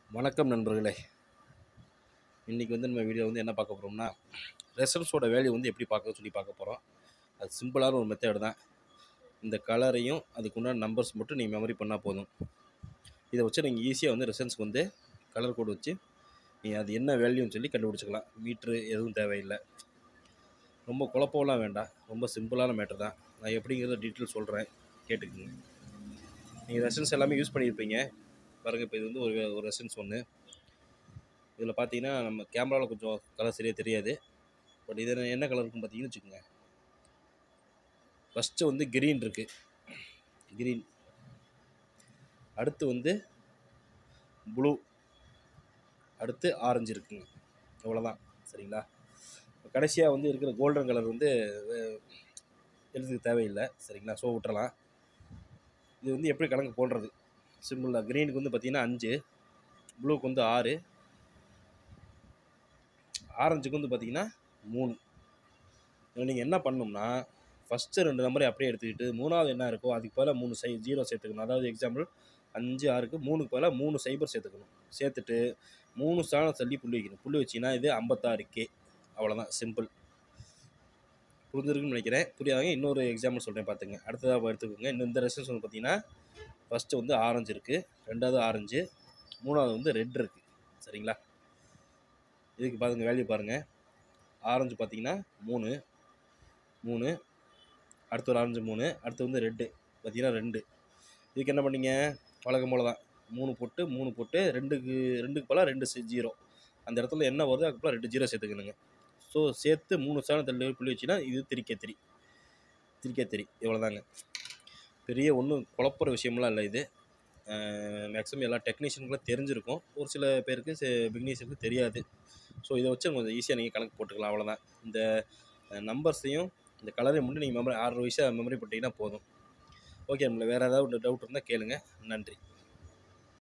வணக்கம் நண்பர்களே இன்றைக்கி வந்து நம்ம வீடியோ வந்து என்ன பார்க்க போகிறோம்னா ரெசல்ஸோட வேல்யூ வந்து எப்படி பார்க்க சொல்லி பார்க்க போகிறோம் அது சிம்பிளான ஒரு மெத்தட் தான் இந்த கலரையும் அதுக்குண்டான நம்பர்ஸ் மட்டும் நீங்கள் மெமரி பண்ணால் போதும் இதை வச்சு நீங்கள் ஈஸியாக வந்து ரெசல்ஸ்க்கு வந்து கலர் கோடு வச்சு நீங்கள் அது என்ன வேல்யூன்னு சொல்லி கண்டுபிடிச்சிக்கலாம் மீட்ரு எதுவும் தேவையில்லை ரொம்ப குழப்பம்லாம் வேண்டாம் ரொம்ப சிம்பிளான மேட்டர் தான் நான் எப்படிங்கிறத டீட்டெயில் சொல்கிறேன் கேட்டுக்குங்க நீங்கள் ரெசன்ஸ் எல்லாமே யூஸ் பண்ணியிருப்பீங்க பாருங்கள் இப்போ இது வந்து ஒரு ஒரு ரெசன்ஸ் ஒன்று இதில் பார்த்தீங்கன்னா நம்ம கேமராவில் கொஞ்சம் கலர் சரியாக தெரியாது பட் இது என்ன கலர் இருக்குன்னு பார்த்தீங்கன்னு வச்சுக்கோங்க ஃபஸ்ட்டு வந்து கிரீன் இருக்குது கிரீன் அடுத்து வந்து ப்ளூ அடுத்து ஆரஞ்சு இருக்குங்க இவ்வளோதான் சரிங்களா கடைசியாக வந்து இருக்கிற கோல்டன் கலர் வந்து அஹ், எழுதுக்கு தேவையில்லை சரிங்களா ஸோ விட்டுறலாம் இது வந்து எப்படி கணக்கு போடுறது சிம்பிள் தான் க்ரீனுக்கு வந்து பார்த்தீங்கன்னா அஞ்சு ப்ளூக்கு வந்து ஆறு ஆரஞ்சுக்கு வந்து பார்த்தீங்கன்னா மூணு நீங்கள் என்ன பண்ணணும்னா ஃபஸ்ட்டு ரெண்டு நம்பரை அப்படியே எடுத்துக்கிட்டு மூணாவது என்ன இருக்கோ அதுக்கு பதிலாக மூணு சை ஜீரோ சேர்த்துக்கணும் அதாவது எக்ஸாம்பிள் அஞ்சு ஆறுக்கு மூணுக்கு பதிலாக மூணு சைபர் சேர்த்துக்கணும் சேர்த்துட்டு மூணு ஸ்தானம் தள்ளி புள்ளி வைக்கணும் புள்ளி வச்சிங்கன்னா இது ஐம்பத்தாறு கே அவ்வளோதான் சிம்பிள் புரிஞ்சிருக்குன்னு நினைக்கிறேன் புரியாதவங்க இன்னொரு எக்ஸாம்பிள் சொல்கிறேன் பார்த்துங்க அடுத்ததாக எடுத்துக்கோங்க இன்னும் இந்த ரெசன்ஸ் வந்து பார்த்தீங்கன்னா ஃபஸ்ட்டு வந்து ஆரஞ்சு இருக்குது ரெண்டாவது ஆரஞ்சு மூணாவது வந்து ரெட் இருக்குது சரிங்களா இதுக்கு பாருங்க வேல்யூ பாருங்கள் ஆரஞ்சு பார்த்தீங்கன்னா மூணு மூணு அடுத்து ஒரு ஆரஞ்சு மூணு அடுத்து வந்து ரெட்டு பார்த்தீங்கன்னா ரெண்டு இதுக்கு என்ன பண்ணீங்க வழக்கம் போல தான் மூணு போட்டு மூணு போட்டு ரெண்டுக்கு ரெண்டுக்கு போல ரெண்டு ஜீரோ அந்த இடத்துல என்ன வருதோ அதுக்கு போல ரெண்டு ஜீரோ சேர்த்துக்கணுங்க ஸோ சேர்த்து மூணு ஸ்தானம் தள்ளி புள்ளி வச்சுன்னா இது திரிக்க திரி திரிக்க திரி இவ்வளோதாங்க பெரிய ஒன்றும் குழப்புற விஷயம்லாம் இல்லை இது மேக்ஸிமம் எல்லா டெக்னீஷியனுக்குலாம் தெரிஞ்சிருக்கும் ஒரு சில பேருக்கு பிக்னீஸுக்கு தெரியாது ஸோ இதை வச்சு கொஞ்சம் ஈஸியாக நீங்கள் கணக்கு போட்டுக்கலாம் அவ்வளோதான் இந்த நம்பர்ஸையும் இந்த கலரையும் மட்டும் நீங்கள் மெமரி ஆறு வயசாக மெமரி போட்டிங்கன்னா போதும் ஓகே நம்மள வேறு ஏதாவது டவுட் இருந்தால் கேளுங்க நன்றி